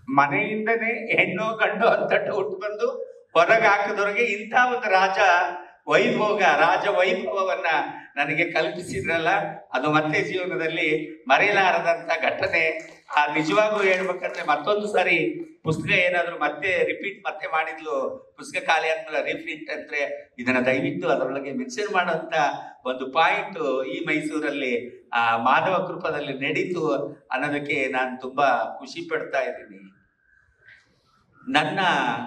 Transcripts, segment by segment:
ಮನೆಯಿಂದನೇ ಹೆಣ್ಣು ಗಂಡು ಅಂತಟ್ಟು ಹುಟ್ಟು ಬಂದು ಹೊರಗೆ ಹಾಕಿದವ್ರಿಗೆ ಇಂಥ ಒಂದು ರಾಜ ವೈಭೋಗ ರಾಜ ವೈಭವವನ್ನ ನನಗೆ ಕಲ್ಪಿಸಿದ್ರಲ್ಲ ಅದು ಮತ್ತೆ ಜೀವನದಲ್ಲಿ ಮರೆಯಲಾರದಂತ ಘಟನೆ ಆ ನಿಜವಾಗೂ ಹೇಳ್ಬೇಕಂದ್ರೆ ಮತ್ತೊಂದು ಸಾರಿ ಪುಸ್ತಕ ಏನಾದ್ರು ಮತ್ತೆ ರಿಪೀಟ್ ಮತ್ತೆ ಮಾಡಿದ್ಲು ಪುಸ್ತಕ ಖಾಲಿ ಆದ್ಮೇಲೆ ರಿಪೀಟ್ ಅಂದ್ರೆ ಇದನ್ನ ದಯವಿಟ್ಟು ಅದರೊಳಗೆ ಮೆನ್ಷನ್ ಮಾಡೋಂತ ಒಂದು ಪಾಯಿಂಟ್ ಈ ಮೈಸೂರಲ್ಲಿ ಆ ಮಾಧವ ಕೃಪದಲ್ಲಿ ನಡೀತು ಅನ್ನೋದಕ್ಕೆ ನಾನು ತುಂಬಾ ಖುಷಿ ಪಡ್ತಾ ಇದ್ದೀನಿ ನನ್ನ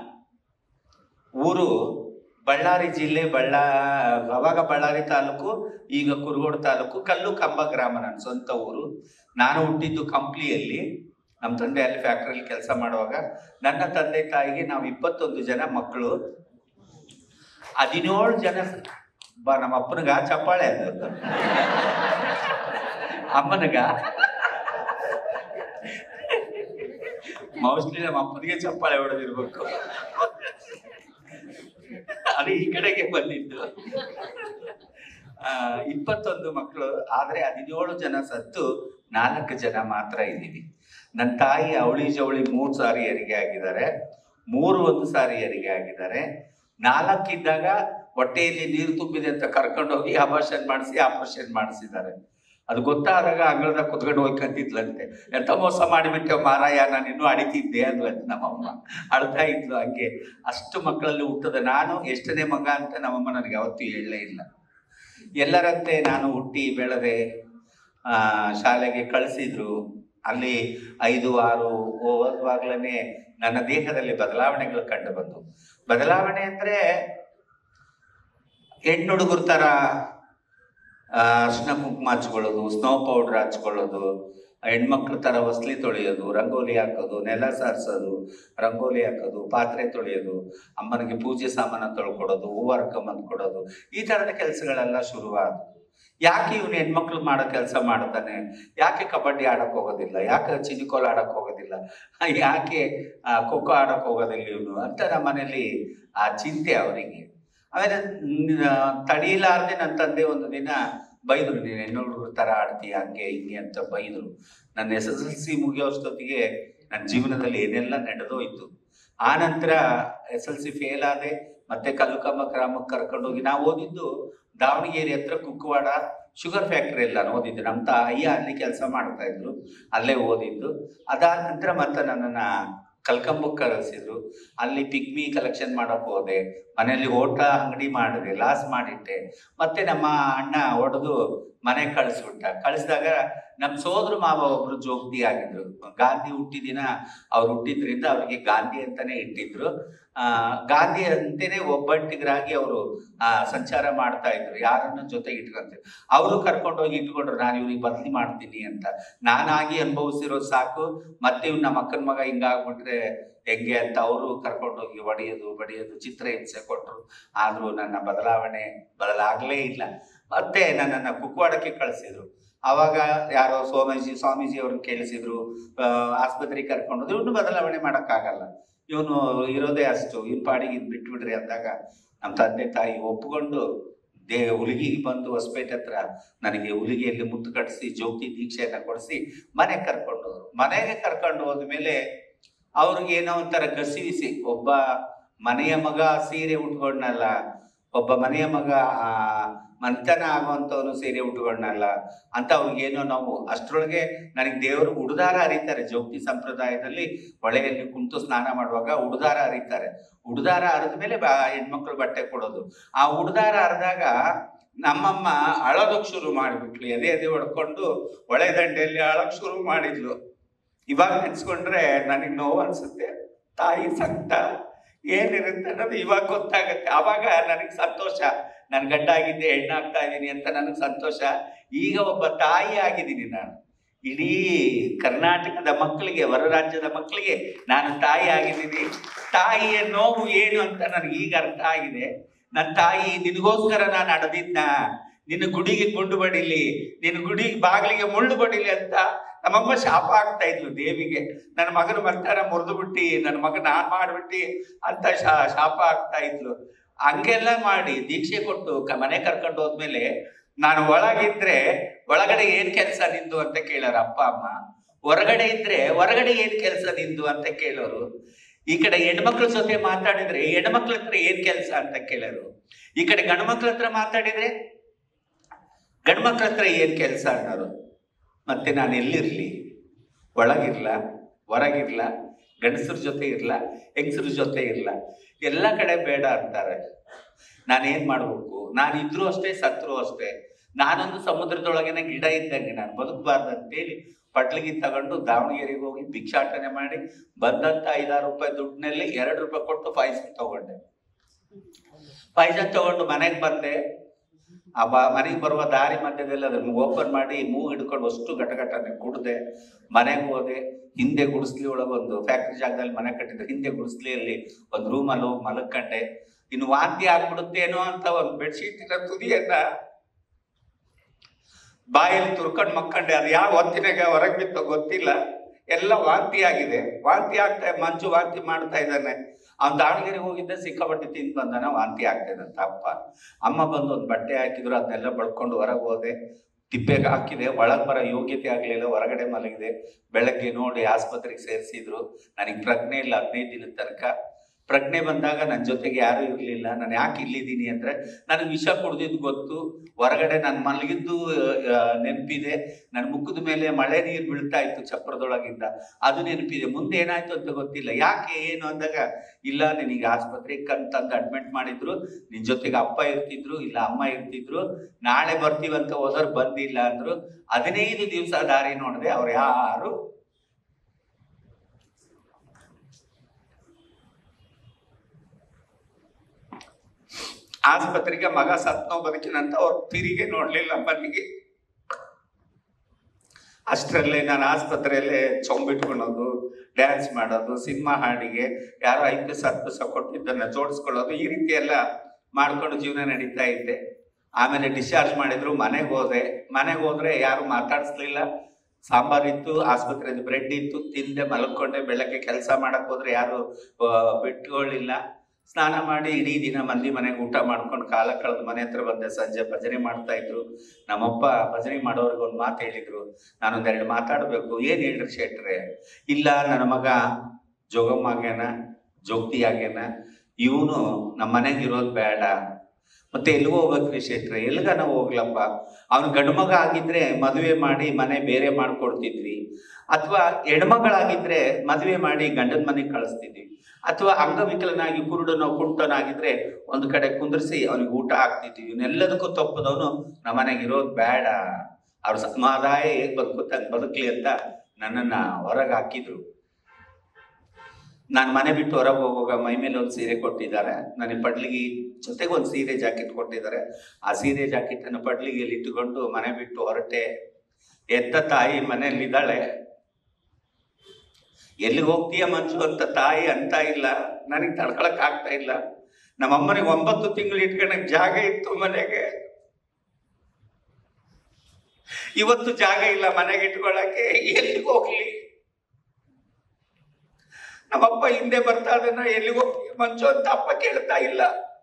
ಊರು ಬಳ್ಳಾರಿ ಜಿಲ್ಲೆ ಬಳ್ಳಾ ಅವಾಗ ಬಳ್ಳಾರಿ ತಾಲೂಕು ಈಗ ಕುರುಗೋಡು ತಾಲೂಕು ಕಲ್ಲು ಕಂಬ ಗ್ರಾಮ ನನ್ನ ಸ್ವಂತ ಊರು ನಾನು ಹುಟ್ಟಿದ್ದು ಕಂಪ್ಲಿಯಲ್ಲಿ ನಮ್ಮ ತಂದೆ ಅಲ್ಲಿ ಫ್ಯಾಕ್ಟ್ರಿಯಲ್ಲಿ ಕೆಲಸ ಮಾಡುವಾಗ ನನ್ನ ತಂದೆ ತಾಯಿಗೆ ನಾವು ಇಪ್ಪತ್ತೊಂದು ಜನ ಮಕ್ಕಳು ಹದಿನೇಳು ಜನ ಬಾ ನಮ್ಮ ಅಪ್ಪನಿಗ ಚಪ್ಪಾಳೆ ಅದು ಅಮ್ಮನಿಗ ಮೋಸ್ಟ್ಲಿ ನಮ್ಮ ಅಪ್ಪನಿಗೆ ಚಪ್ಪಾಳೆ ಹೊಡೆದಿರ್ಬೇಕು ಅದು ಈ ಕಡೆಗೆ ಬಂದಿದ್ದು ಆ, ಇಪ್ಪತ್ತೊಂದು ಮಕ್ಕಳು ಆದ್ರೆ ಹದಿನೇಳು ಜನ ಸತ್ತು ನಾಲ್ಕು ಜನ ಮಾತ್ರ ಇದ್ದೀವಿ ನನ್ನ ತಾಯಿ ಅವಳಿ ಜವಳಿ ಮೂರು ಸಾರಿ ಹೆರಿಗೆ ಆಗಿದ್ದಾರೆ ಮೂರು ಒಂದು ಸಾರಿ ಹೆರಿಗೆ ಆಗಿದ್ದಾರೆ ನಾಲ್ಕಿದ್ದಾಗ ಹೊಟ್ಟೆಯಲ್ಲಿ ನೀರು ತುಂಬಿದೆ ಅಂತ ಕರ್ಕೊಂಡೋಗಿ ಆಪರೇಷನ್ ಮಾಡಿಸಿ ಆಪರೇಷನ್ ಮಾಡಿಸಿದ್ದಾರೆ ಅದು ಗೊತ್ತಾದಾಗ ಅಂಗಳದ ಕುತ್ಕೊಂಡು ಹೋಗ್ಕಂತಿದ್ಲಂತೆ ಎಂತ ಮೋಸ ಮಾಡಿಬಿಟ್ಟೆ ಮಾರಾಯ ನಾನು ಇನ್ನೂ ಅಡಿತಿದ್ದೆ ಅಂದ್ಲಂತೆ ನಮ್ಮಮ್ಮ ಅಳ್ತಾ ಇದ್ಲು ಹಂಗೆ ಅಷ್ಟು ಮಕ್ಕಳಲ್ಲಿ ಹುಟ್ಟದ ನಾನು ಎಷ್ಟನೇ ಮಗ ಅಂತ ನಮ್ಮಮ್ಮ ನನಗೆ ಯಾವತ್ತೂ ಹೇಳಲೇ ಇಲ್ಲ ಎಲ್ಲರಂತೆ ನಾನು ಹುಟ್ಟಿ ಬೆಳೆದೆ ಆ, ಶಾಲೆಗೆ ಕಳಿಸಿದ್ರು ಅಲ್ಲಿ ಐದು ಆರು ಓದುವಾಗ್ಲೇ ನನ್ನ ದೇಹದಲ್ಲಿ ಬದಲಾವಣೆಗಳು ಕಂಡು ಬಂದು ಬದಲಾವಣೆ ಅಂದ್ರೆ ಹೆಣ್ಣು ಹುಡುಗರ ಥರ ಆ, ಅರ್ಶಿನ ಕುಂಕುಮ ಹಚ್ಕೊಳ್ಳೋದು ಸ್ನೋ ಪೌಡ್ರ್ ಹಚ್ಕೊಳ್ಳೋದು ಹೆಣ್ಮಕ್ಳ ಥರ ಹೊಸ್ಲಿ ತೊಳೆಯೋದು ರಂಗೋಲಿ ಹಾಕೋದು ನೆಲ ಸಾರಿಸೋದು ರಂಗೋಲಿ ಹಾಕೋದು ಪಾತ್ರೆ ತೊಳೆಯೋದು ಅಮ್ಮನಿಗೆ ಪೂಜೆ ಸಾಮಾನು ತೊಳ್ಕೊಡೋದು ಹೂವು ಹರ್ಕೊಂಬಂದು ಕೊಡೋದು ಈ ಥರದ ಕೆಲಸಗಳೆಲ್ಲ ಶುರುವಾದವು ಯಾಕೆ ಇವನು ಹೆಣ್ಮಕ್ಳು ಮಾಡೋ ಕೆಲಸ ಮಾಡ್ತಾನೆ ಯಾಕೆ ಕಬಡ್ಡಿ ಆಡಕ್ ಹೋಗೋದಿಲ್ಲ ಯಾಕೆ ಚಿನಿಕೋಲ್ ಆಡಕ್ ಹೋಗೋದಿಲ್ಲ ಯಾಕೆ ಆ, ಖೋಖೋ ಆಡಕ್ ಹೋಗೋದಿಲ್ಲ ಇವನು ಅಂತ ನಮ್ಮ ಮನೇಲಿ ಆ ಚಿಂತೆ ಅವರಿಗೆ ಆಮೇಲೆ ನ್- ತಡೀಲಾರ್ದೆ ನನ್ನ ತಂದೆ ಒಂದು ದಿನ ಬೈದ್ರು ನೀನು ಹೆಣ್ಣುಡುಗ್ರ ಥರ ಆಡ್ತೀಯ ಹಂಗೆ ಹಿಂಗೆ ಅಂತ ಬೈದ್ರು ನನ್ನ ಎಸ್ ಎಸ್ ಎಲ್ ಸಿ ಮುಗಿಯೋಷ್ಟೊತ್ತಿಗೆ ನನ್ನ ಜೀವನದಲ್ಲಿ ಏನೆಲ್ಲ ನಡೆದೋಯ್ತು ಆ ನಂತರ ಎಸ್ ಎಲ್ ಸಿ ಫೇಲ್ ಆದೆ ಮತ್ತೆ ಕಲ್ಲುಕಮ್ಮ ಗ್ರಾಮಕ್ಕೆ ಕರ್ಕೊಂಡೋಗಿ ನಾವು ಓದಿದ್ದು ದಾವಣಗೆರೆ ಹತ್ರ ಕುಕ್ಕವಾಡ ಶುಗರ್ ಫ್ಯಾಕ್ಟ್ರಿ ಎಲ್ಲ ಓದಿದ್ದು ನಮ್ಮ ತಾಯಿ ಅಲ್ಲಿ ಕೆಲಸ ಮಾಡ್ತಾ ಇದ್ರು ಅಲ್ಲೇ ಓದಿದ್ದು ಅದಾದ ನಂತರ ಮತ್ತೆ ನನ್ನನ್ನು ಕಲ್ಕಂಬಕ್ಕೆ ಕಳಿಸಿದ್ರು ಅಲ್ಲಿ ಪಿಗ್ಮಿ ಕಲೆಕ್ಷನ್ ಮಾಡಕ್ ಹೋದೆ ಮನೆಯಲ್ಲಿ ಓಟ ಅಂಗಡಿ ಮಾಡಿದೆ ಲಾಸ್ ಮಾಡಿಟ್ಟೆ ಮತ್ತೆ ನಮ್ಮ ಅಣ್ಣ ಹೊಡೆದು ಮನೆಗೆ ಕಳಿಸ್ಬಿಟ್ಟ ಕಳಿಸಿದಾಗ ನಮ್ಮ ಸೋದರ ಮಾವ ಒಬ್ರು ಜೋಗ್ತಿ ಆಗಿದ್ರು ಗಾಂಧಿ ಹುಟ್ಟಿದಿನ ಅವ್ರು ಹುಟ್ಟಿದ್ರಿಂದ ಅವ್ರಿಗೆ ಗಾಂಧಿ ಅಂತಾನೆ ಇಟ್ಟಿದ್ರು ಆ ಗಾಂಧಿ ಅಂತಾನೆ ಒಬ್ಬಟ್ಟಿಗರಾಗಿ ಅವರು ಆ ಸಂಚಾರ ಮಾಡ್ತಾ ಇದ್ರು ಯಾರನ್ನ ಜೊತೆಗೆ ಇಟ್ಕೊಂತ ಅವರು ಕರ್ಕೊಂಡೋಗಿ ಇಟ್ಕೊಂಡ್ರು ನಾನು ಇವ್ರಿಗೆ ಬದಲಿ ಮಾಡ್ತೀನಿ ಅಂತ ನಾನಾಗಿ ಅನುಭವಿಸಿರೋದು ಸಾಕು ಮತ್ತೆ ಇವ್ ನಮ್ಮ ಅಕ್ಕನ ಮಗ ಹಿಂಗಾಗ್ಬಿಟ್ರೆ ಹೆಂಗೆ ಅಂತ ಅವರು ಕರ್ಕೊಂಡೋಗಿ ಹೊಡೆಯೋದು ಬಡಿಯೋದು ಚಿತ್ರ ಹಿಂಸೆ ಕೊಟ್ಟರು ಆದ್ರೂ ನನ್ನ ಬದಲಾವಣೆ ಬದಲಾಗಲೇ ಇಲ್ಲ ಮತ್ತೆ ನನ್ನನ್ನು ಕುಕ್ವಾಡಕ್ಕೆ ಕಳಿಸಿದ್ರು ಅವಾಗ ಯಾರೋ ಸೋಮಜಿ ಸ್ವಾಮೀಜಿ ಅವ್ರನ್ನ ಕೇಳಿಸಿದ್ರು ಆ, ಆಸ್ಪತ್ರೆಗೆ ಕರ್ಕೊಂಡು ಇವನು ಬದಲಾವಣೆ ಮಾಡೋಕ್ಕಾಗಲ್ಲ ಇವನು ಇರೋದೇ ಅಷ್ಟು ಇನ್ ಪಾಡಿಗೆ ಇದ್ ಬಿಟ್ಬಿಡ್ರಿ ಅಂದಾಗ ನಮ್ಮ ತಂದೆ ತಾಯಿ ಒಪ್ಕೊಂಡು ದೇ ಹುಲಿಗಿಗೆ ಬಂದು ಹೊಸಪೇಟೆ ಹತ್ರ ನನಗೆ ಹುಲಿಗೆಯಲ್ಲಿ ಮುತ್ತು ಕಟ್ಟಿಸಿ ಜ್ಯೋತಿ ದೀಕ್ಷೆಯನ್ನ ಕೊಡಿಸಿ ಮನೆಗೆ ಕರ್ಕೊಂಡು ಹೋದ್ರು ಮನೆಗೆ ಕರ್ಕೊಂಡು ಹೋದ್ಮೇಲೆ ಅವ್ರಿಗೆ ಏನೋ ಒಂಥರ ಗಸಿವಿಸಿ ಒಬ್ಬ ಮನೆಯ ಮಗ ಸೀರೆ ಉಟ್ಕೊಂಡಲ್ಲ ಒಬ್ಬ ಮನೆಯ ಮಗ ಆ, ಮಂಥನ ಆಗುವಂಥವನು ಸೀರೆ ಉಟ್ಕೊಂಡಲ್ಲ ಅಂತ ಅವ್ರಿಗೇನೋ ನಾವು ಅಷ್ಟರೊಳಗೆ ನನಗೆ ದೇವರು ಉಡುದಾರ ಹರಿತಾರೆ ಜೋಗ್ತಿ ಸಂಪ್ರದಾಯದಲ್ಲಿ ಹೊಳೆಯಲ್ಲಿ ಕುಂತು ಸ್ನಾನ ಮಾಡುವಾಗ ಉಡುದಾರ ಹರಿತಾರೆ ಉಡುದಾರ ಹರಿದ ಮೇಲೆ ಬಾ ಹೆಣ್ಮಕ್ಳು ಬಟ್ಟೆ ಕೊಡೋದು ಆ ಉಡುದಾರ ಹರಿದಾಗ ನಮ್ಮಮ್ಮ ಅಳೋದಕ್ಕೆ ಶುರು ಮಾಡಿಬಿಟ್ಲು ಎದೆ ಎದೆ ಹೊಡ್ಕೊಂಡು ಹೊಳೆ ದಂಡೆಯಲ್ಲಿ ಅಳಕ್ ಶುರು ಮಾಡಿದ್ಲು ಇವಾಗ ನೆನ್ಸ್ಕೊಂಡ್ರೆ ನನಗೆ ನೋವು ಅನ್ಸುತ್ತೆ ತಾಯಿ ಸಂಕಟ ಏನಿರುತ್ತೆ ಅನ್ನೋದು ಇವಾಗ ಗೊತ್ತಾಗತ್ತೆ ಅವಾಗ ನನಗೆ ಸಂತೋಷ ನನ್ನ ಗಂಡ ಆಗಿದ್ದೆ ಹೆಣ್ಣಾಗ್ತಾ ಇದ್ದೀನಿ ಅಂತ ನನಗೆ ಸಂತೋಷ ಈಗ ಒಬ್ಬ ತಾಯಿ ಆಗಿದ್ದೀನಿ ನಾನು ಇಡೀ ಕರ್ನಾಟಕದ ಮಕ್ಕಳಿಗೆ ಹೊರ ರಾಜ್ಯದ ಮಕ್ಕಳಿಗೆ ನಾನು ತಾಯಿ ಆಗಿದ್ದೀನಿ ತಾಯಿಯ ನೋವು ಏನು ಅಂತ ನನಗೆ ಈಗ ಅರ್ಥ ಆಗಿದೆ ನನ್ನ ತಾಯಿ ನಿನಗೋಸ್ಕರ ನಾನು ಅಡದಿದ್ನ ನಿನ್ನ ಗುಡಿಗೆ ಗುಂಡು ಬಡಿಲಿ ನಿನ್ನ ಗುಡಿ ಬಾಗಿಲಿಗೆ ಮುಳ್ಳು ಬಡಿಲಿ ಅಂತ ನಮ್ಮಮ್ಮ ಶಾಪ ಆಗ್ತಾ ಇದ್ಲು ದೇವಿಗೆ ನನ್ನ ಮಗನ ಮರ್ತಾರ ಮುರಿದು ಬಿಟ್ಟಿ ನನ್ನ ಮಗ ನಾನ್ ಮಾಡ್ಬಿಟ್ಟಿ ಅಂತ ಶಾ ಶಾಪ ಆಗ್ತಾ ಇದ್ಲು ಹಂಗೆಲ್ಲ ಮಾಡಿ ದೀಕ್ಷೆ ಕೊಟ್ಟು ಕ- ಮನೆ ಕರ್ಕೊಂಡು ಹೋದ್ಮೇಲೆ ನಾನು ಒಳಗಿದ್ರೆ ಒಳಗಡೆ ಏನ್ ಕೆಲಸ ನಿಂದು ಅಂತ ಕೇಳಾರ ಅಪ್ಪ ಅಮ್ಮ ಹೊರಗಡೆ ಇದ್ರೆ ಹೊರಗಡೆ ಏನ್ ಕೆಲಸ ನಿಂದು ಅಂತ ಕೇಳೋರು ಈ ಕಡೆ ಹೆಣ್ಮಕ್ಳ ಜೊತೆ ಮಾತಾಡಿದ್ರೆ ಹೆಣ್ಮಕ್ಳ ಹತ್ರ ಏನ್ ಕೆಲಸ ಅಂತ ಕೇಳೋರು ಈ ಕಡೆ ಗಂಡ್ಮಕ್ಳ ಹತ್ರ ಮಾತಾಡಿದ್ರೆ ಗಂಡ್ಮಕ್ಳ ಹತ್ರ ಏನ್ ಕೆಲಸ ಅನ್ನೋರು ಮತ್ತೆ ನಾನು ಎಲ್ಲಿರ್ಲಿ ಒಳಗಿರ್ಲ ಹೊರಗಿರ್ಲ ಗಂಡಸರ ಜೊತೆ ಇರ್ಲ ಹೆಂಗಸರ ಜೊತೆ ಇರ್ಲ ಎಲ್ಲ ಕಡೆ ಬೇಡ ಅಂತಾರೆ ನಾನೇನ್ ಮಾಡ್ಬೇಕು ನಾನು ಇದ್ರೂ ಅಷ್ಟೇ ಸತ್ರು ಅಷ್ಟೇ ನಾನೊಂದು ಸಮುದ್ರದೊಳಗಿನ ಗಿಡ ಇದ್ದಂಗೆ ನಾನು ಬದುಕಬಾರ್ದು ಅಂತೇಳಿ ಪಟ್ಲಿಗೆ ತಗೊಂಡು ದಾವಣಗೆರೆಗೆ ಹೋಗಿ ಭಿಕ್ಷಾಟನೆ ಮಾಡಿ ಬಂದಂತ ಐದಾರು ರೂಪಾಯಿ ದುಡ್ಡಿನಲ್ಲಿ ಎರಡು ರೂಪಾಯಿ ಕೊಟ್ಟು ಪಾಯಸ ತಗೊಂಡೆ ಪಾಯಸ ತಗೊಂಡು ಮನೆಗೆ ಬಂದೆ ಆ ಬ ಮನೆಗೆ ಬರುವ ದಾರಿ ಮಧ್ಯದಲ್ಲಿ ಅದನ್ನು ಓಪನ್ ಮಾಡಿ ಮೂಗು ಹಿಡ್ಕೊಂಡು ಅಷ್ಟು ಘಟಘಟನೆ ಕುಡ್ದೆ ಮನೆಗೆ ಹೋದೆ ಹಿಂದೆ ಗುಡಿಸ್ಲಿ ಒಳಗೆ ಒಂದು ಫ್ಯಾಕ್ಟ್ರಿ ಜಾಗದಲ್ಲಿ ಮನೆ ಕಟ್ಟಿದ್ರೆ ಹಿಂದೆ ಗುಡಿಸ್ಲಿಯಲ್ಲಿ ಒಂದು ರೂಮಲ್ಲಿ ಹೋಗಿ ಮಲಕ್ಕಂಡೆ ಇನ್ನು ವಾಂತಿ ಆಗ್ಬಿಡುತ್ತೇನೋ ಅಂತ ಒಂದು ಬೆಡ್ಶೀಟಿನ ತುದಿಯನ್ನ ಬಾಯಲ್ಲಿ ತುರ್ಕೊಂಡು ಮಕ್ಕಂಡೆ ಅದು ಯಾವ ಹೊತ್ತಿನಾಗ ಹೊರಗೆ ಬಿತ್ತೋ ಗೊತ್ತಿಲ್ಲ ಎಲ್ಲ ವಾಂತಿ ಆಗಿದೆ ವಾಂತಿ ಆಗ್ತಾ ಮಂಜು ವಾಂತಿ ಮಾಡ್ತಾ ಇದ್ದಾನೆ ಅವ್ನು ದಾವಣಗೆರೆಗೆ ಹೋಗಿದ್ದೆ ಸಿಕ್ಕಾಪಟ್ಟೆ ತಿಂದು ಬಂದಾನ ವಾಂತಿ ಆಗ್ತಿದಂತ ಅಪ್ಪ ಅಮ್ಮ ಬಂದು ಒಂದು ಬಟ್ಟೆ ಹಾಕಿದ್ರು ಅದನ್ನೆಲ್ಲ ಬಳ್ಕೊಂಡು ಹೊರಗೆ ಹೋದೆ ತಿಪ್ಪೆಗೆ ಹಾಕಿದೆ ಒಳಗೆ ಬರೋ ಯೋಗ್ಯತೆ ಆಗಲಿಲ್ಲ ಹೊರಗಡೆ ಮಲಗಿದೆ ಬೆಳಗ್ಗೆ ನೋಡಿ ಆಸ್ಪತ್ರೆಗೆ ಸೇರಿಸಿದ್ರು ನನಗೆ ಪ್ರಜ್ಞೆ ಇಲ್ಲ ಹದಿನೈದು ದಿನದ ತನಕ ಪ್ರಜ್ಞೆ ಬಂದಾಗ ನನ್ನ ಜೊತೆಗೆ ಯಾರೂ ಇರಲಿಲ್ಲ ನಾನು ಯಾಕೆ ಇಲ್ಲಿದ್ದೀನಿ ಅಂದರೆ ನನಗೆ ವಿಷ ಕುಡ್ದಿದ್ದು ಗೊತ್ತು ಹೊರಗಡೆ ನಾನು ಮಲಗಿದ್ದು ಆ, ನೆನಪಿದೆ ನನ್ನ ಮುಖದ ಮೇಲೆ ಮಳೆ ನೀರು ಬೀಳ್ತಾ ಇತ್ತು ಚಪ್ರದೊಳಗಿಂದ ಅದು ನೆನಪಿದೆ ಮುಂದೆ ಏನಾಯ್ತು ಅಂತ ಗೊತ್ತಿಲ್ಲ ಯಾಕೆ ಏನು ಅಂದಾಗ ಇಲ್ಲ ನಿನಗೆ ಆಸ್ಪತ್ರೆಗೆ ಕಂತಂದು ಅಡ್ಮಿಟ್ ಮಾಡಿದ್ರು ನಿನ್ ಜೊತೆಗೆ ಅಪ್ಪ ಇರ್ತಿದ್ರು ಇಲ್ಲ ಅಮ್ಮ ಇರ್ತಿದ್ರು ನಾಳೆ ಬರ್ತೀವಂತ ಹೋದವ್ರು ಬಂದಿಲ್ಲ ಅಂದ್ರು ಹದಿನೈದು ದಿವಸ ದಾರಿ ನೋಡಿದೆ ಅವ್ರು ಯಾರು ಆಸ್ಪತ್ರೆಗೆ ಮಗ ಸತ್ನೋ ಬದುಕಿನಂತ ಅವ್ರು ತಿರುಗಿ ನೋಡ್ಲಿಲ್ಲ ಮನೆಗೆ ಅಷ್ಟರಲ್ಲೇ ನಾನು ಆಸ್ಪತ್ರೆಯಲ್ಲೇ ಚೊಂಬಿಟ್ಕೊಳೋದು ಡ್ಯಾನ್ಸ್ ಮಾಡೋದು ಸಿನಿಮಾ ಹಾಡಿಗೆ ಯಾರೋ ಐದು ದಿವಸ ಹತ್ತು ದಿವಸ ಕೊಟ್ಟಿದ್ದನ್ನ ಜೋಡಿಸ್ಕೊಳ್ಳೋದು ಈ ರೀತಿ ಎಲ್ಲ ಮಾಡ್ಕೊಂಡು ಜೀವನ ನಡೀತಾ ಇದ್ದೆ ಆಮೇಲೆ ಡಿಸ್ಚಾರ್ಜ್ ಮಾಡಿದ್ರು ಮನೆಗೆ ಹೋದೆ ಮನೆಗೆ ಹೋದ್ರೆ ಯಾರು ಮಾತಾಡಿಸ್ಲಿಲ್ಲ ಸಾಂಬಾರ್ ಇತ್ತು ಆಸ್ಪತ್ರೆದು ಬ್ರೆಡ್ ಇತ್ತು ತಿಂದೆ ಮಲ್ಕೊಂಡೆ ಬೆಳಗ್ಗೆ ಕೆಲಸ ಮಾಡಕ್ ಹೋದ್ರೆ ಯಾರು ಆ, ಬಿಟ್ಕೊಳ್ಳಿಲ್ಲ ಸ್ನಾನ ಮಾಡಿ ಇಡೀ ದಿನ ಮಂದಿ ಮನೆಗೆ ಊಟ ಮಾಡ್ಕೊಂಡು ಕಾಲ ಕಳೆದು ಮನೆ ಹತ್ರ ಬಂದೆ ಸಂಜೆ ಭಜನೆ ಮಾಡ್ತಾ ಇದ್ರು ನಮ್ಮಪ್ಪ ಭಜನೆ ಮಾಡೋರಿಗೆ ಒಂದು ಮಾತು ಹೇಳಿದ್ರು ನಾನೊಂದೆರಡು ಮಾತಾಡಬೇಕು ಏನು ಹೇಳ್ರಿ ಶೆಟ್ರೆ ಇಲ್ಲ ನನ್ನ ಮಗ ಜೋಗಮ್ಮಾಗ್ಯಾನ ಜೋಗ್ತಿ ಆಗ್ಯಾನ ಇವನು ನಮ್ಮ ಮನೆಗೆ ಇರೋದು ಬೇಡ ಮತ್ತೆ ಎಲ್ಲಿಗೂ ಹೋಗ್ಬೇಕ್ರಿ ಶೆಟ್ರೆ ಎಲ್ಗನ ಹೋಗ್ಲಪ್ಪ ಅವನು ಗಂಡು ಮಗ ಆಗಿದ್ರೆ ಮದುವೆ ಮಾಡಿ ಮನೆ ಬೇರೆ ಮಾಡ್ಕೊಡ್ತಿದ್ವಿ ಅಥವಾ ಹೆಣ್ಮಗಳಾಗಿದ್ರೆ ಮದುವೆ ಮಾಡಿ ಗಂಡನ ಮನೆಗೆ ಕಳಿಸ್ತಿದ್ವಿ ಅಥವಾ ಅಂಗವಿಕಲನಾಗಿ ಕುರುಡನೋ ಕುಂಟನಾಗಿದ್ರೆ ಒಂದು ಕಡೆ ಕುಂದ್ರಿಸಿ ಅವನಿಗೆ ಊಟ ಹಾಕ್ತಿದ್ವಿ ಇವನ್ನೆಲ್ಲದಕ್ಕೂ ತಪ್ಪದವನು ನಮ್ಮ ಮನೆಗೆ ಇರೋದು ಬೇಡ ಅವ್ರ ಸಮಾದಾಯ ಹೇಗ್ ಬದುಕುತ್ತಂಗೆ ಬದುಕಲಿ ಅಂತ ನನ್ನನ್ನ ಹೊರಗೆ ಹಾಕಿದ್ರು ನಾನು ಮನೆ ಬಿಟ್ಟು ಹೊರಗೆ ಹೋಗುವಾಗ ಮೈ ಮೇಲೆ ಒಂದು ಸೀರೆ ಕೊಟ್ಟಿದ್ದಾರೆ ನನಗೆ ಪಡ್ಲಿಗೆ ಜೊತೆಗೆ ಒಂದು ಸೀರೆ ಜಾಕೆಟ್ ಕೊಟ್ಟಿದ್ದಾರೆ ಆ ಸೀರೆ ಜಾಕೆಟ್ ಅನ್ನು ಪಡ್ಲಿಗೆಯಲ್ಲಿ ಇಟ್ಟುಕೊಂಡು ಮನೆ ಬಿಟ್ಟು ಹೊರಟೆ ಎತ್ತ ತಾಯಿ ಮನೆಯಲ್ಲಿದ್ದಾಳೆ ಎಲ್ಲಿಗೆ ಹೋಗ್ತೀಯ ಮಂಜು ಅಂತ ತಾಯಿ ಅಂತ ಇಲ್ಲ ನನಗೆ ತಡ್ಕೊಳಕ್ ಆಗ್ತಾ ಇಲ್ಲ ನಮ್ಮಮ್ಮನಿಗೆ ಒಂಬತ್ತು ತಿಂಗಳು ಇಟ್ಕೊಳಕ್ ಜಾಗ ಇತ್ತು ಮನೆಗೆ ಇವತ್ತು ಜಾಗ ಇಲ್ಲ ಮನೆಗೆ ಇಟ್ಕೊಳಕ್ಕೆ ಎಲ್ಲಿಗೆ ಹೋಗ್ಲಿ ನಮ್ಮಪ್ಪ ಹಿಂದೆ ಬರ್ತಾ ಇದ್ದಾನ ಎಲ್ಲಿಗೆ ಹೋಗ್ತೀಯ ಮಂಜು ಅಂತ ಅಪ್ಪ ಕೇಳ್ತಾ ಇಲ್ಲ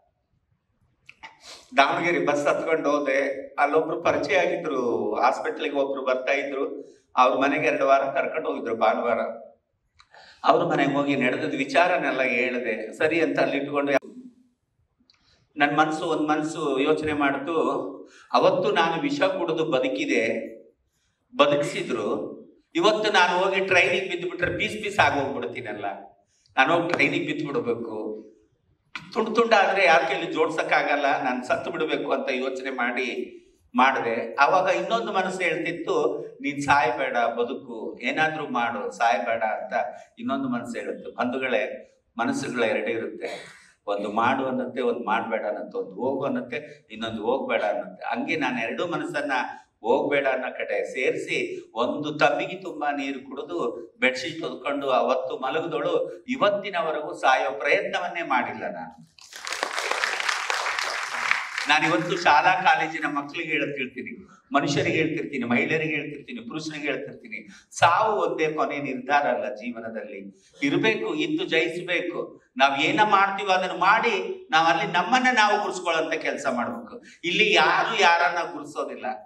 ದಾವಣಗೆರೆ ಬಸ್ ಹತ್ಕೊಂಡು ಹೋದೆ ಅಲ್ಲೊಬ್ರು ಪರಿಚಯ ಆಗಿದ್ರು ಹಾಸ್ಪಿಟ್ಲಿಗೆ ಒಬ್ರು ಬರ್ತಾ ಇದ್ರು ಅವ್ರ ಮನೆಗೆ ಎರಡು ವಾರ ಕರ್ಕೊಂಡು ಹೋಗಿದ್ರು ಭಾನುವಾರ ಅವ್ರ ಮನೆಗೆ ಹೋಗಿ ನಡೆದದ ವಿಚಾರನೆಲ್ಲ ಹೇಳಿದೆ ಸರಿ ಅಂತ ಅಲ್ಲಿ ಇಟ್ಕೊಂಡು ನನ್ನ ಮನಸ್ಸು ಒಂದು ಮನಸ್ಸು ಯೋಚನೆ ಮಾಡ್ತು ಅವತ್ತು ನಾನು ವಿಷ ಕುಡಿದು ಬದುಕಿದೆ ಬದುಕಿಸಿದ್ರು ಇವತ್ತು ನಾನು ಹೋಗಿ ಟ್ರೈನಿಗೆ ಬಿದ್ದುಬಿಟ್ರೆ ಪೀಸ್ ಪೀಸ್ ಆಗೋಗ್ಬಿಡ್ತೀನಲ್ಲ ನಾನು ಹೋಗಿ ಟ್ರೈನಿಗೆ ಬಿದ್ದು ಬಿಡಬೇಕು ತುಂಡು ತುಂಡಾದ್ರೆ ಯಾರ ಕೈಲಿ ಜೋಡ್ಸಕ್ಕಾಗಲ್ಲ ನಾನು ಸತ್ತು ಬಿಡಬೇಕು ಅಂತ ಯೋಚನೆ ಮಾಡಿ ಮಾಡಿದೆ ಆವಾಗ ಇನ್ನೊಂದು ಮನಸ್ಸು ಹೇಳ್ತಿತ್ತು ನೀನ್ ಸಾಯ್ಬೇಡ ಬದುಕು ಏನಾದ್ರೂ ಮಾಡು ಸಾಯ್ಬೇಡ ಅಂತ ಇನ್ನೊಂದು ಮನಸ್ಸು ಹೇಳುತ್ತೆ ಬಂಧುಗಳೇ ಮನಸ್ಸುಗಳು ಎರಡೇ ಇರುತ್ತೆ ಒಂದು ಮಾಡು ಅನ್ನತ್ತೆ ಒಂದು ಮಾಡಬೇಡ ಅನ್ನತ್ತೆ ಒಂದು ಹೋಗು ಅನ್ನತ್ತೆ ಇನ್ನೊಂದು ಹೋಗ್ಬೇಡ ಅನ್ನತ್ತೆ ಹಂಗೆ ನಾನು ಎರಡೂ ಮನಸ್ಸನ್ನ ಹೋಗ್ಬೇಡ ಅನ್ನೋ ಕಡೆ ಸೇರಿಸಿ ಒಂದು ತಬ್ಬಿಗೆ ತುಂಬಾ ನೀರು ಕುಡಿದು ಬೆಡ್ಶೀಟ್ ಹೊದ್ಕೊಂಡು ಅವತ್ತು ಮಲಗಿದಳು ಇವತ್ತಿನವರೆಗೂ ಸಾಯೋ ಪ್ರಯತ್ನವನ್ನೇ ಮಾಡಿಲ್ಲ ನಾನು ನಾನು ಇವತ್ತು ಶಾಲಾ ಕಾಲೇಜಿನ ಮಕ್ಕಳಿಗೆ ಹೇಳ್ತಿರ್ತೀನಿ ಮನುಷ್ಯರಿಗೆ ಹೇಳ್ತಿರ್ತೀನಿ ಮಹಿಳೆಯರಿಗೆ ಹೇಳ್ತಿರ್ತೀನಿ ಪುರುಷರಿಗೆ ಹೇಳ್ತಿರ್ತೀನಿ ಸಾವು ಒಂದೇ ಕೊನೆ ನಿರ್ಧಾರ ಅಲ್ಲ ಜೀವನದಲ್ಲಿ ಇರಬೇಕು ಇದ್ದು ಜಯಿಸಬೇಕು ನಾವ್ ಏನ ಮಾಡ್ತೀವೋ ಅದನ್ನ ಮಾಡಿ ನಾವ್ ಅಲ್ಲಿ ನಮ್ಮನ್ನ ನಾವು ಗುರ್ಸ್ಕೊಳ್ಳೋಂತ ಕೆಲಸ ಮಾಡ್ಬೇಕು ಇಲ್ಲಿ ಯಾರು ಯಾರನ್ನ ಗುರ್ಸೋದಿಲ್ಲ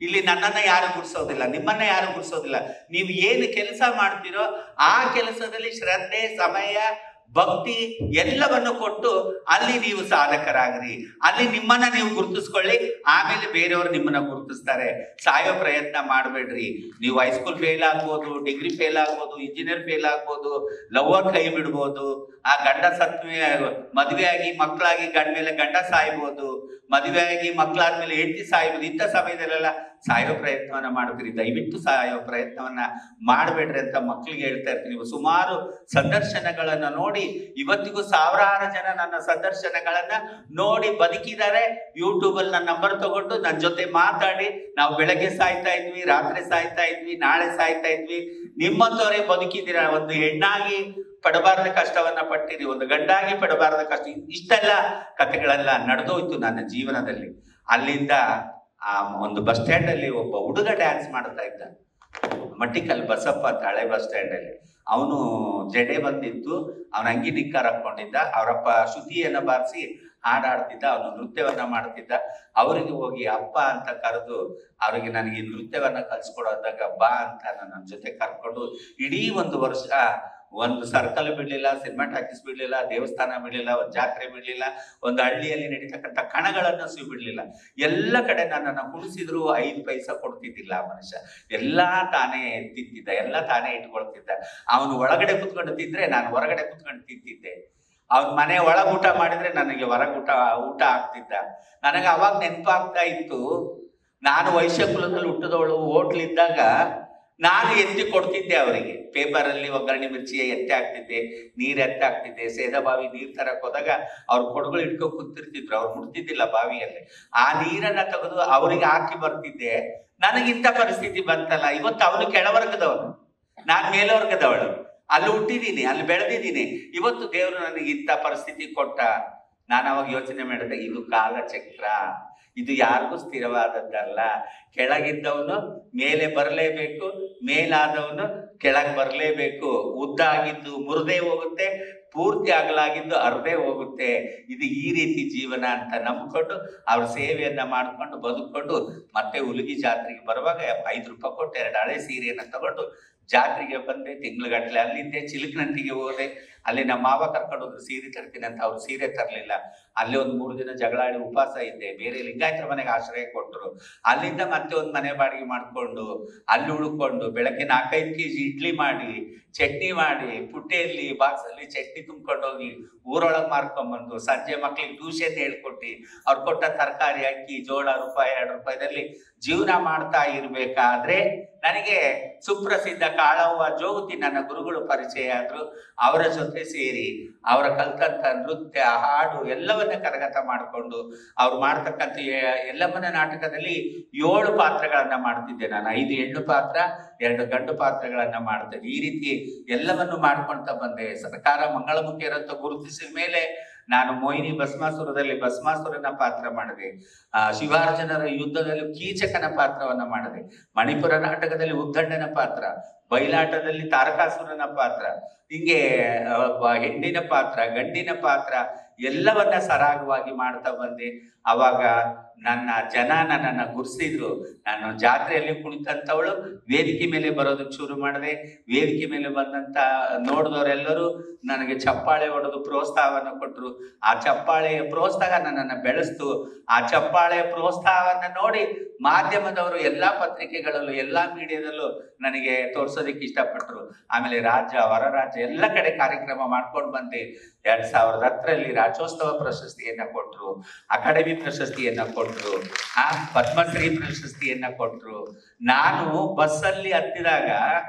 ಇಲ್ಲಿ ನನ್ನನ್ನ ಯಾರು ಗುರ್ಸೋದಿಲ್ಲ ನಿಮ್ಮನ್ನ ಯಾರು ಗುರ್ಸೋದಿಲ್ಲ ನೀವು ಏನು ಕೆಲಸ ಮಾಡ್ತೀರೋ ಆ ಕೆಲಸದಲ್ಲಿ ಶ್ರದ್ಧೆ ಸಮಯ ಭಕ್ತಿ ಎಲ್ಲವನ್ನು ಕೊಟ್ಟು ಅಲ್ಲಿ ನೀವು ಸಾಧಕರಾಗ್ರಿ ಅಲ್ಲಿ ನಿಮ್ಮನ್ನ ನೀವು ಗುರುತಿಸ್ಕೊಳ್ಳಿ ಆಮೇಲೆ ಬೇರೆಯವರು ನಿಮ್ಮನ್ನ ಗುರುತಿಸ್ತಾರೆ ಸಾಯೋ ಪ್ರಯತ್ನ ಮಾಡಬೇಡ್ರಿ ನೀವು ಹೈಸ್ಕೂಲ್ ಫೇಲ್ ಆಗ್ಬೋದು ಡಿಗ್ರಿ ಫೇಲ್ ಆಗ್ಬೋದು ಇಂಜಿನಿಯರ್ ಫೇಲ್ ಆಗ್ಬೋದು ಲವರ್ ಕೈ ಬಿಡ್ಬೋದು ಆ ಗಂಡ ಸತ್ವೆ ಮದುವೆ ಆಗಿ ಮಕ್ಕಳಾಗಿ ಗಂಡ ಮೇಲೆ ಗಂಡ ಸಾಯ್ಬೋದು ಮದುವೆ ಆಗಿ ಮಕ್ಕಳಾದ್ಮೇಲೆ ಹೆಂಡತಿ ಸಾಯ್ಬೋದು ಇಂಥ ಸಮಯದಲ್ಲೆಲ್ಲ ಸಾಯೋ ಪ್ರಯತ್ನವನ್ನ ಮಾಡ್ತೀರಿ ದಯವಿಟ್ಟು ಸಾಯೋ ಪ್ರಯತ್ನವನ್ನ ಮಾಡಬೇಡ್ರಿ ಅಂತ ಮಕ್ಕಳಿಗೆ ಹೇಳ್ತಾ ಇರ್ತೀನಿ ನೀವು ಸುಮಾರು ಸಂದರ್ಶನಗಳನ್ನ ನೋಡಿ ಇವತ್ತಿಗೂ ಸಾವಿರಾರು ಜನ ನನ್ನ ಸಂದರ್ಶನಗಳನ್ನ ನೋಡಿ ಬದುಕಿದ್ದಾರೆ ಯೂಟ್ಯೂಬ್ ಅಲ್ಲಿ ನನ್ನ ನಂಬರ್ ತಗೊಂಡು ನನ್ನ ಜೊತೆ ಮಾತಾಡಿ ನಾವು ಬೆಳಗ್ಗೆ ಸಾಯ್ತಾ ಇದ್ವಿ ರಾತ್ರಿ ಸಾಯ್ತಾ ಇದ್ವಿ ನಾಳೆ ಸಾಯ್ತಾ ಇದ್ವಿ ನಿಮ್ಮಂತವರೇ ಬದುಕಿದ್ದೀರ ಒಂದು ಹೆಣ್ಣಾಗಿ ಪಡಬಾರದ ಕಷ್ಟವನ್ನ ಪಟ್ಟಿರಿ ಒಂದು ಗಂಡಾಗಿ ಪಡಬಾರದ ಕಷ್ಟ ಇಷ್ಟೆಲ್ಲ ಕಥೆಗಳೆಲ್ಲ ನಡೆದೋಯ್ತು ನನ್ನ ಜೀವನದಲ್ಲಿ ಅಲ್ಲಿಂದ ಆ ಒಂದು ಬಸ್ ಸ್ಟ್ಯಾಂಡ್ ಅಲ್ಲಿ ಒಬ್ಬ ಹುಡುಗ ಡ್ಯಾನ್ಸ್ ಮಾಡ್ತಾ ಇದ್ದ ಮಟ್ಟಿಕಲ್ ಬಸಪ್ಪ ಅಂತ ಹಳೆ ಬಸ್ ಸ್ಟ್ಯಾಂಡ್ ಅಲ್ಲಿ ಅವನು ಜಡೆ ಬಂದಿತ್ತು ಅವನ ಅಂಗಿ ನಿಕ್ಕರ್ ಹಾಕೊಂಡಿದ್ದ ಅವರಪ್ಪ ಶ್ರುತಿಯನ್ನ ಬಾರಿಸಿ ಹಾಡಾಡ್ತಿದ್ದ ಅವನು ನೃತ್ಯವನ್ನ ಮಾಡ್ತಿದ್ದ ಅವರಿಗೆ ಹೋಗಿ ಅಪ್ಪ ಅಂತ ಕರೆದು ಅವರಿಗೆ ನನಗೆ ಈ ನೃತ್ಯವನ್ನ ಕಲ್ಸ್ಕೊಡೋದಾಗ ಬಾ ಅಂತ ನನ್ನ ಜೊತೆ ಕರ್ಕೊಂಡು ಇಡೀ ಒಂದು ವರ್ಷ ಒಂದು ಸರ್ಕಲ್ ಬಿಡ್ಲಿಲ್ಲ ಸಿನಿಮಾ ಟಾಕೀಸ್ ಬಿಡ್ಲಿಲ್ಲ ದೇವಸ್ಥಾನ ಬಿಡ್ಲಿಲ್ಲ ಒಂದು ಜಾತ್ರೆ ಬಿಡ್ಲಿಲ್ಲ ಒಂದು ಹಳ್ಳಿಯಲ್ಲಿ ನಡೀತಕ್ಕಂಥ ಕಣಗಳನ್ನ ಸು ಬಿಡ್ಲಿಲ್ಲ ಎಲ್ಲ ಕಡೆ ನನ್ನನ್ನ ಕುಣಿಸಿದ್ರು ಐದು ಪೈಸಾ ಕೊಡ್ತಿದ್ದಿಲ್ಲ ಆ ಮನುಷ್ಯ ಎಲ್ಲಾ ತಾನೇ ತಿಂತಿದ್ದ ಎಲ್ಲ ತಾನೇ ಇಟ್ಕೊಳ್ತಿದ್ದ ಅವನು ಒಳಗಡೆ ಕುತ್ಕೊಂಡು ತಿಂದ್ರೆ ನಾನು ಹೊರಗಡೆ ಕುತ್ಕೊಂಡು ತಿಂತಿದ್ದೆ ಅವ್ನ ಮನೆ ಒಳಗ ಊಟ ಮಾಡಿದ್ರೆ ನನಗೆ ಹೊರಗೆ ಊಟ ಊಟ ಆಗ್ತಿದ್ದ ನನಗೆ ಅವಾಗ ನೆನಪಾಗ್ತಾ ಇತ್ತು ನಾನು ವೈಶ್ಯ ಕುಲದಲ್ಲಿ ಹುಟ್ಟಿದವಳು ಹೋಟ್ಲಿದ್ದಾಗ ನಾನು ಎತ್ತಿ ಕೊಡ್ತಿದ್ದೆ ಅವರಿಗೆ ಪೇಪರ್ ಅಲ್ಲಿ ಒಗ್ಗರಣೆ ಮಿರ್ಚಿ ಎತ್ತೆ ಹಾಕ್ತಿದ್ದೆ ನೀರ್ ಎತ್ತೆ ಹಾಕ್ತಿದ್ದೆ ಸೇದ ಬಾವಿ ನೀರ್ ತರಕ್ ಹೋದಾಗ ಅವ್ರು ಕೊಡಗಳು ಇಟ್ಕೊ ಕೂತಿರ್ತಿದ್ರು ಅವ್ರು ಮುಟ್ತಿದ್ದಿಲ್ಲ ಬಾವಿಯಲ್ಲಿ ಆ ನೀರನ್ನ ತೆಗೆದು ಅವರಿಗೆ ಹಾಕಿ ಬರ್ತಿದ್ದೆ ನನಗಿಂತ ಪರಿಸ್ಥಿತಿ ಬಂತಲ್ಲ ಇವತ್ತು ಅವನು ಕೆಳವರ್ಗದವನು ನಾನ್ ಮೇಲ್ವರ್ಗದವಳು ಅಲ್ಲಿ ಹುಟ್ಟಿದೀನಿ ಅಲ್ಲಿ ಬೆಳೆದಿದ್ದೀನಿ ಇವತ್ತು ದೇವರು ನನಗೆ ಇಂಥ ಪರಿಸ್ಥಿತಿ ಕೊಟ್ಟ ನಾನು ಅವಾಗ ಯೋಚನೆ ಮಾಡಿದೆ ಇದು ಕಾಲಚಕ್ರ ಇದು ಯಾರಿಗೂ ಸ್ಥಿರವಾದದ್ದಲ್ಲ ಕೆಳಗಿದ್ದವನು ಮೇಲೆ ಬರಲೇಬೇಕು ಮೇಲಾದವನು ಕೆಳಗೆ ಬರಲೇಬೇಕು ಉದ್ದ ಆಗಿದ್ದು ಮುರಿದೇ ಹೋಗುತ್ತೆ ಪೂರ್ತಿ ಅಗಲಾಗಿದ್ದು ಅರ್ಧೇ ಹೋಗುತ್ತೆ ಇದು ಈ ರೀತಿ ಜೀವನ ಅಂತ ನಂಬ್ಕೊಂಡು ಅವ್ರ ಸೇವೆಯನ್ನ ಮಾಡ್ಕೊಂಡು ಬದುಕೊಂಡು ಮತ್ತೆ ಉಲಗಿ ಜಾತ್ರೆಗೆ ಬರುವಾಗ ಐದು ರೂಪಾಯಿ ಕೊಟ್ಟು ಎರಡು ಹಳೆ ಸೀರೆಯನ್ನ ತಗೊಂಡು ಜಾತ್ರೆಗೆ ಬಂದೆ ತಿಂಗ್ಳುಗಟ್ಲೆ ಅಲ್ಲಿದ್ದೆ ಚಿಲಕನಂಟಿಗೆ ಹೋದೆ ಅಲ್ಲಿ ನಮ್ಮ ಮಾವ ಕರ್ಕೊಂಡು ಹೋದ್ರು ಸೀರೆ ತರ್ತೀನಿ ಅಂತ ಅವ್ರು ಸೀರೆ ತರಲಿಲ್ಲ ಅಲ್ಲಿ ಒಂದು ಮೂರು ದಿನ ಜಗಳಾಡಿ ಉಪವಾಸ ಇದ್ದೆ ಬೇರೆ ಲಿಂಗಾಯತರ ಮನೆಗೆ ಆಶ್ರಯ ಕೊಟ್ಟರು ಅಲ್ಲಿಂದ ಮತ್ತೆ ಒಂದು ಮನೆ ಬಾಡಿಗೆ ಮಾಡ್ಕೊಂಡು ಅಲ್ಲಿ ಉಳ್ಕೊಂಡು ಬೆಳಗ್ಗೆ ನಾಲ್ಕೈದು ಕೆ ಜಿ ಇಡ್ಲಿ ಮಾಡಿ ಚಟ್ನಿ ಮಾಡಿ ಪುಟ್ಟೆಯಲ್ಲಿ ಬಾಕ್ಸಲ್ಲಿ ಚಟ್ನಿ ತುಂಬ್ಕೊಂಡು ಹೋಗಿ ಊರೊಳಗೆ ಮಾರ್ಕೊಂಡ್ಬಂದು ಸಂಜೆ ಮಕ್ಳಿಗೆ ಟ್ಯೂಷನ್ ಹೇಳ್ಕೊಟ್ಟು ಅವ್ರು ಕೊಟ್ಟ ತರಕಾರಿ ಅಕ್ಕಿ ಜೋಳ ರೂಪಾಯಿ ಎರಡು ರೂಪಾಯಿದಲ್ಲಿ ಜೀವನ ಮಾಡ್ತಾ ಇರ್ಬೇಕಾದ್ರೆ ನನಗೆ ಸುಪ್ರಸಿದ್ಧ ಕಾಳವ್ವ ಜೋಗತಿ ನನ್ನ ಗುರುಗಳು ಪರಿಚಯ ಆದ್ರು ಅವರ ಜೊತೆ ಸೇರಿ ಅವರ ಕಲ್ತಂತ ನೃತ್ಯ ಹಾಡು ಎಲ್ಲವನ್ನ ಕರಗತ ಮಾಡಿಕೊಂಡು ಅವ್ರು ಮಾಡ್ತಕ್ಕಂಥ ಎ- ಎಲ್ಲಮ್ಮನ ನಾಟಕದಲ್ಲಿ ಏಳು ಪಾತ್ರಗಳನ್ನ ಮಾಡ್ತಿದ್ದೆ ನಾನು ಐದು ಹೆಣ್ಣು ಪಾತ್ರ ಎರಡು ಗಂಡು ಪಾತ್ರಗಳನ್ನ ಮಾಡ್ತಿದ್ದೆ ಈ ರೀತಿ ಎಲ್ಲವನ್ನು ಮಾಡ್ಕೊಂತ ಬಂದೆ ಸರ್ಕಾರ ಮಂಗಳಮುಖಿಯರಂತ ಗುರುತಿಸಿದ ಮೇಲೆ ನಾನು ಮೋಹಿನಿ ಭಸ್ಮಾಸುರದಲ್ಲಿ ಭಸ್ಮಾಸುರನ ಪಾತ್ರ ಮಾಡಿದೆ ಆ ಶಿವಾರ್ಜುನರ ಯುದ್ಧದಲ್ಲಿ ಕೀಚಕನ ಪಾತ್ರವನ್ನ ಮಾಡಿದೆ ಮಣಿಪುರ ನಾಟಕದಲ್ಲಿ ಉದ್ದಣ್ಣನ ಪಾತ್ರ ಬಯಲಾಟದಲ್ಲಿ ತಾರಕಾಸುರನ ಪಾತ್ರ ಹಿಂಗೆ ಆ, ಬ- ಹೆಣ್ಣಿನ ಪಾತ್ರ ಗಂಡಿನ ಪಾತ್ರ ಎಲ್ಲವನ್ನ ಸರಾಗವಾಗಿ ಮಾಡ್ತಾ ಬಂದೆ ಅವಾಗ ನನ್ನ ಜನ ನನ್ನನ್ನ ಗುರ್ಸಿದ್ರು ನಾನು ಜಾತ್ರೆಯಲ್ಲಿ ಕುಳಿತಂತವಳು ವೇದಿಕೆ ಮೇಲೆ ಬರೋದಕ್ಕೆ ಶುರು ಮಾಡಿದೆ ವೇದಿಕೆ ಮೇಲೆ ಬಂದಂತ ನೋಡಿದವರೆಲ್ಲರೂ ನನಗೆ ಚಪ್ಪಾಳೆ ಹೊಡೆದು ಪ್ರೋತ್ಸಾಹವನ್ನು ಕೊಟ್ಟರು ಆ ಚಪ್ಪಾಳೆಯ ಪ್ರೋತ್ಸಾಹ ನನ್ನನ್ನು ಬೆಳೆಸ್ತು ಆ ಚಪ್ಪಾಳೆಯ ಪ್ರೋತ್ಸಾಹವನ್ನ ನೋಡಿ ಮಾಧ್ಯಮದವರು ಎಲ್ಲಾ ಪತ್ರಿಕೆಗಳಲ್ಲೂ ಎಲ್ಲಾ ಮೀಡಿಯಾದಲ್ಲೂ ನನಗೆ ತೋರ್ಸೋದಕ್ಕೆ ಇಷ್ಟಪಟ್ಟರು ಆಮೇಲೆ ರಾಜ್ಯ ಹೊರ ರಾಜ್ಯ ಎಲ್ಲ ಕಡೆ ಕಾರ್ಯಕ್ರಮ ಮಾಡ್ಕೊಂಡು ಬಂದೆ ಎರಡ್ ಸಾವಿರದ ಹತ್ತರಲ್ಲಿ ರಾಜ್ಯೋತ್ಸವ ಪ್ರಶಸ್ತಿಯನ್ನ ಕೊಟ್ರು ಅಕಾಡೆಮಿ ಪ್ರಶಸ್ತಿಯನ್ನ ಕೊಟ್ರು ಆ ಪದ್ಮಶ್ರೀ ಪ್ರಶಸ್ತಿಯನ್ನ ಕೊಟ್ರು ನಾನು ಬಸ್ಸಲ್ಲಿ ಹತ್ತಿದಾಗ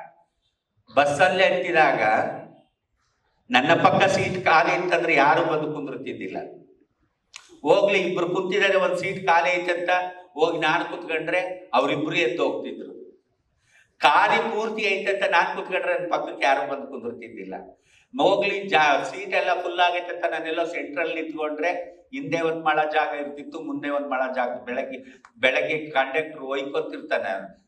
ಬಸ್ಸಲ್ಲಿ ಹತ್ತಿದಾಗ ನನ್ನ ಪಕ್ಕ ಸೀಟ್ ಖಾಲಿ ಇತ್ತಂದ್ರೆ ಯಾರು ಬಂದು ಕುಂದಿರ್ತಿದ್ದಿಲ್ಲ ಹೋಗ್ಲಿ ಇಬ್ರು ಕುಂತಿದ್ದಾರೆ ಒಂದ್ ಸೀಟ್ ಖಾಲಿ ಐತೆ ಅಂತ ಹೋಗಿ ನಾನು ಕುತ್ಕೊಂಡ್ರೆ ಅವ್ರಿಬ್ರು ಎದ್ದು ಹೋಗ್ತಿದ್ರು ಖಾಲಿ ಪೂರ್ತಿ ಐತೆ ಅಂತ ನಾನ್ ಕುತ್ಕೊಂಡ್ರೆ ನನ್ನ ಪಕ್ಕಕ್ಕೆ ಯಾರು ಬಂದು ಕುಂದಿರ್ತಿದ್ದಿಲ್ಲ ಹೋಗ್ಲಿ ಜಾ ಸೀಟ್ ಎಲ್ಲ ಫುಲ್ ಆಗೈತೆ ಅಂತ ನಾನೆಲ್ಲ ಸೆಂಟ್ರಲ್ ನಿಂತ್ಕೊಂಡ್ರೆ ಹಿಂದೆ ಒಂದ್ ಮಳ ಜಾಗ ಇರ್ತಿತ್ತು ಮುಂದೆ ಒಂದ್ ಮಳ ಜಾಗ ಬೆಳಗ್ಗೆ ಬೆಳಗ್ಗೆ ಕಂಡಕ್ಟರ್ ಒಯ್ಕೊತಿರ್ತಾನೆ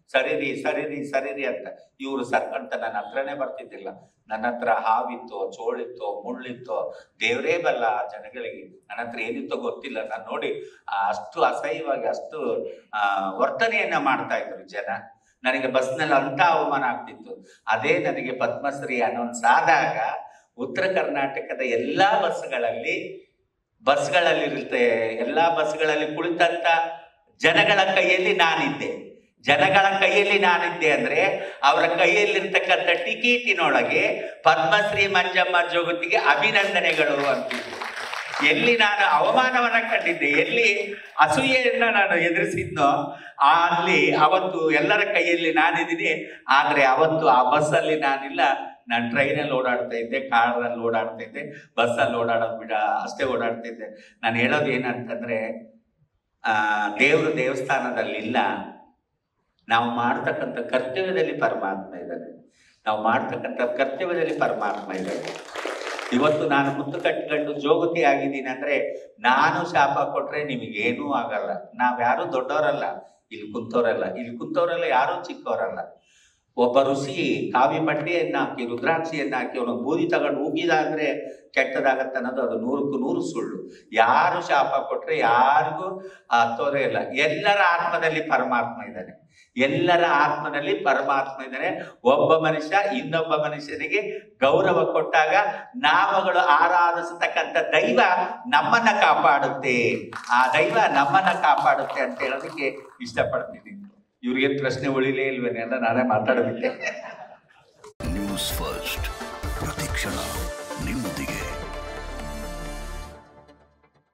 ಸರಿರಿ ಸರಿರಿ ಸರಿರಿ ಅಂತ ಇವರು ಸರ್ಕಂತ ನನ್ನ ಹತ್ರನೇ ಬರ್ತಿದ್ದಿಲ್ಲ ನನ್ನ ಹತ್ರ ಹಾವಿತ್ತೋ ಚೋಳಿತ್ತೋ ಮುಳ್ಳಿತ್ತೋ ದೇವರೇ ಬಲ್ಲ ಆ ಜನಗಳಿಗೆ ನನ್ನ ಹತ್ರ ಏನಿತ್ತೋ ಗೊತ್ತಿಲ್ಲ ನಾನು ನೋಡಿ ಆ ಅಷ್ಟು ಅಸಹ್ಯವಾಗಿ ಅಷ್ಟು ಆ ವರ್ತನೆಯನ್ನ ಮಾಡ್ತಾ ಇದ್ರು ಜನ ನನಗೆ ಬಸ್ನಲ್ಲಿ ಅಂತ ಅವಮಾನ ಆಗ್ತಿತ್ತು ಅದೇ ನನಗೆ ಪದ್ಮಶ್ರೀ ಅನೌನ್ಸ್ ಆದಾಗ ಉತ್ತರ ಕರ್ನಾಟಕದ ಎಲ್ಲಾ ಬಸ್ಗಳಲ್ಲಿ ಬಸ್ಗಳಲ್ಲಿ ಇರುತ್ತೆ ಎಲ್ಲಾ ಬಸ್ಗಳಲ್ಲಿ ಕುಳಿತಂತ ಜನಗಳ ಕೈಯಲ್ಲಿ ನಾನಿದ್ದೆ ಜನಗಳ ಕೈಯಲ್ಲಿ ನಾನಿದ್ದೆ ಅಂದ್ರೆ ಅವರ ಕೈಯಲ್ಲಿರ್ತಕ್ಕಂಥ ಟಿಕೆಟಿನೊಳಗೆ ಪದ್ಮಶ್ರೀ ಮಂಜಮ್ಮ ಜೋಗತಿಗೆ ಅಭಿನಂದನೆಗಳು ಅಂತಿದ್ರು ಎಲ್ಲಿ ನಾನು ಅವಮಾನವನ್ನ ಕಂಡಿದ್ದೆ ಎಲ್ಲಿ ಅಸೂಯೆಯನ್ನ ನಾನು ಎದುರಿಸಿದ್ನೋ ಆ ಅಲ್ಲಿ ಅವತ್ತು ಎಲ್ಲರ ಕೈಯಲ್ಲಿ ನಾನಿದ್ದೀನಿ ಆದ್ರೆ ಅವತ್ತು ಆ ಬಸ್ಸಲ್ಲಿ ನಾನಿಲ್ಲ ನಾನು ಟ್ರೈನಲ್ಲಿ ಓಡಾಡ್ತಾ ಇದ್ದೆ ಕಾರಲ್ಲಿ ಓಡಾಡ್ತಾ ಇದ್ದೆ ಬಸ್ಸಲ್ಲಿ ಓಡಾಡೋದು ಬಿಡ ಅಷ್ಟೇ ಓಡಾಡ್ತಾ ಇದ್ದೆ ನಾನು ಹೇಳೋದು ಏನಂತಂದ್ರೆ ಆ ದೇವರು ದೇವಸ್ಥಾನದಲ್ಲಿ ಇಲ್ಲ ನಾವು ಮಾಡ್ತಕ್ಕಂಥ ಕರ್ತವ್ಯದಲ್ಲಿ ಪರಮಾತ್ಮ ಇದ್ದಾನೆ ನಾವು ಮಾಡ್ತಕ್ಕಂಥ ಕರ್ತವ್ಯದಲ್ಲಿ ಪರಮಾತ್ಮ ಇದ್ದಾನೆ ಇವತ್ತು ನಾನು ಮುತ್ತು ಕಟ್ಕೊಂಡು ಜೋಗತಿ ಆಗಿದ್ದೀನಿ ಅಂದ್ರೆ ನಾನು ಶಾಪ ಕೊಟ್ರೆ ನಿಮಗೇನೂ ಆಗಲ್ಲ ನಾವ್ಯಾರು ದೊಡ್ಡವರಲ್ಲ ಇಲ್ಲಿ ಕುಂತವರಲ್ಲ ಇಲ್ಲಿ ಕುಂತವರೆಲ್ಲ ಯಾರೂ ಚಿಕ್ಕವರಲ್ಲ ಒಬ್ಬ ಋಷಿ ಕಾವಿ ಬಟ್ಟೆಯನ್ನ ಹಾಕಿ ರುದ್ರಾಕ್ಷಿಯನ್ನ ಹಾಕಿ ಅವನು ಬೂದಿ ತಗೊಂಡು ಉಗಿದ ಅಂದ್ರೆ ಕೆಟ್ಟದಾಗತ್ತೆ ಅನ್ನೋದು ಅದು ನೂರಕ್ಕೂ ನೂರು ಸುಳ್ಳು ಯಾರು ಶಾಪ ಕೊಟ್ರೆ ಯಾರಿಗೂ ಹತ್ತೋದೇ ಇಲ್ಲ ಎಲ್ಲರ ಆತ್ಮದಲ್ಲಿ ಪರಮಾತ್ಮ ಇದ್ದಾನೆ ಎಲ್ಲರ ಆತ್ಮದಲ್ಲಿ ಪರಮಾತ್ಮ ಇದ್ದಾನೆ ಒಬ್ಬ ಮನುಷ್ಯ ಇನ್ನೊಬ್ಬ ಮನುಷ್ಯನಿಗೆ ಗೌರವ ಕೊಟ್ಟಾಗ ನಾವುಗಳು ಆರಾಧಿಸತಕ್ಕಂಥ ದೈವ ನಮ್ಮನ್ನ ಕಾಪಾಡುತ್ತೆ ಆ ದೈವ ನಮ್ಮನ್ನ ಕಾಪಾಡುತ್ತೆ ಅಂತ ಹೇಳೋದಕ್ಕೆ ಇಷ್ಟಪಡ್ತೀನಿ ಇವ್ರಿಗೆ ಪ್ರಶ್ನೆ ಉಳಿಲೇ ಇಲ್ವೇನೆ ಎಲ್ಲ ನಾನೇ ಮಾತಾಡಬಿಟ್ಟೆ ನ್ಯೂಸ್ ಫಸ್ಟ್ ಪ್ರತಿಕ್ಷಣ ನಿಮ್ಮ